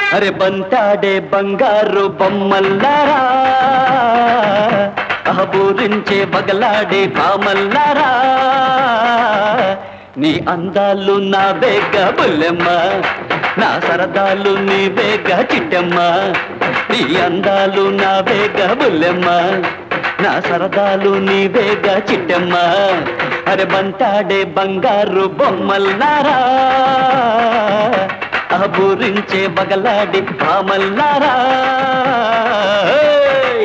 అరే బంతాడే బంగారు బొమ్మల్లారా అహబూరించే బగలాడే పామల్లారా నీ అందాలు నా బేగ బుల్లెమ్మ నా సరదాలు నీ బేగ చిట్టమ్మ నీ అందాలు నా బేగ బుల్లెమ్మ నా సరదాలు నీ బేగ చిట్టమ్మ అరే బంతాడే బంగారు బొమ్మల్లారా అబూరించే బగలాడి పామల్లారా ఏయ్!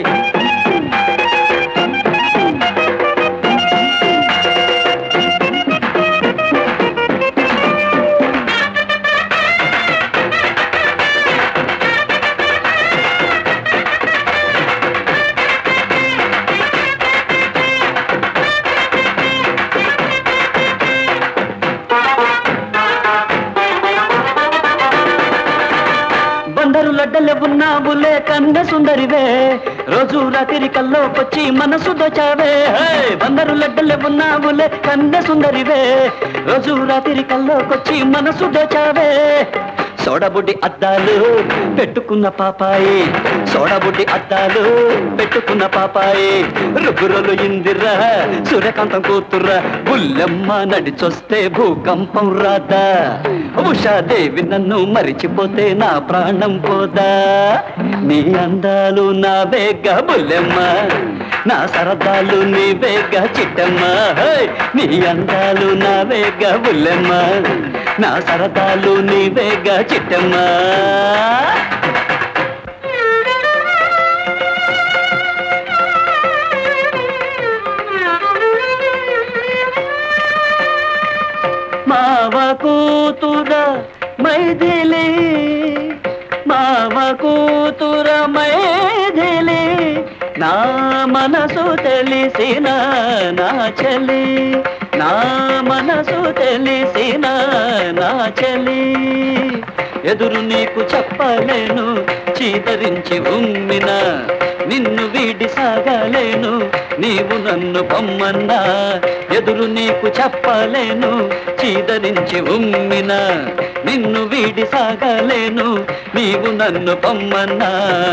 బందరు లడ్డలే ఉన్నావులే కన్న సుందరివే రోజు రాత్రి కల్లోకొచ్చి మనసు దోచావే హే! బందరు లడ్డలే ఉన్నావులే కన్న సుందరివే రోజు రాత్రి కల్లోకొచ్చి మనసు దోచావే సోడబుడ్డి అద్దాలు పెట్టుకున్న పాపాయి సోడబుడ్డి అద్దాలు పెట్టుకున్న పాపాయి రుగురలు ఇందిరా సూర్యకాంతం కూతుర్ర బుల్లెమ్మ నడిచొస్తే భూకంపం రాదా ఉషాదేవి నన్ను మరిచిపోతే నా ప్రాణం పోదా నీ అందాలు నా వేగ బుల్లెమ్మ నా సరదాలు నీ వేగ చిట్టమ్మ హే! నీ అందాలు నా వేగ బుల్లెమ్మ నా సరదాలు నీ వేగ చిట్టమ్మ మావ కూతుర మైథిలి మావ కూతుర మైథిలి నా మనసు తెలిసిన నా చెలి నా మనసు తెలిసిన నా చెలి ఎదురు నీకు చెప్పలేను చీదరించి ఉమ్మిన నిన్ను వీడి సాగలేను నీవు నన్ను పొమ్మన్నా ఎదురు నీకు చెప్పలేను చీదరించి ఉమ్మిన నిన్ను వీడి సాగలేను నీవు నన్ను పొమ్మన్నా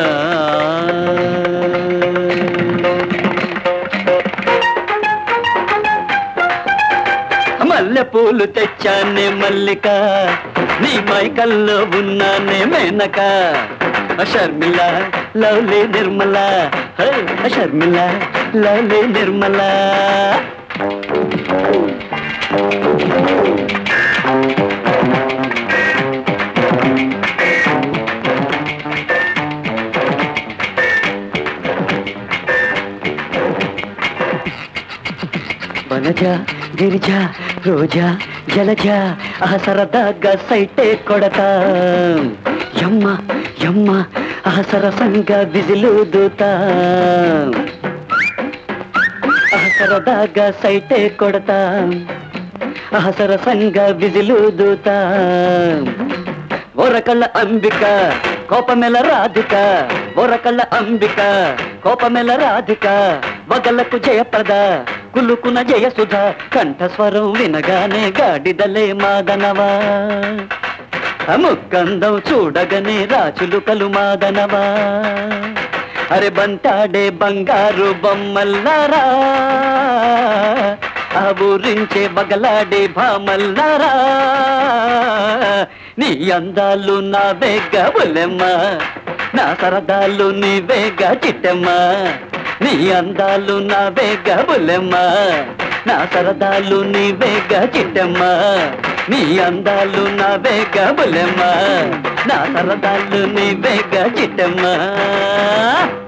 మల్లె పూలు తెచ్చానే మల్లిక నీ మైకల్లో ఉన్నానే Menaka Sharmila lovely Nirmala hey, Sharmila lovely Nirmala Vanaja Girija Roja Jalaja ఆ సరదాగా సైటే కొడతా యమ్మ యమ్మ ఆ సరసంగా విజిలు దూతా ఆ సరదాగా సైటే కొడతా ఆ సరసంగా విజిలు దూతా ఒరకళ్ళ అంబిక కోపమెల రాధిక ఒరకళ్ళ అంబిక కోపమెల రాధిక వగలకు జయప్రద కులుకున జయసుధ కంఠస్వరం వినగానే గాడిదలే మాదనవా ముక్కందం చూడగనే రాచులుకలు మాదనవా అరే బంటాడే బంగారు బొమ్మల్లారా ఆ ఊరించే బగలాడే భామల్లారా నీ అందాలు నా వేగ బులెమ్మ నా సరదాలు నీ వేగ చిట్టమ్మ నీ అందాలు నా వేగ బులెమ్మ నా సరదాలు నీ వేగ చిట్టమ్మ నీ అందాలు నా వేగ బులెమ్మ నా సరదాలు నీ వేగ చిట్టమ్మ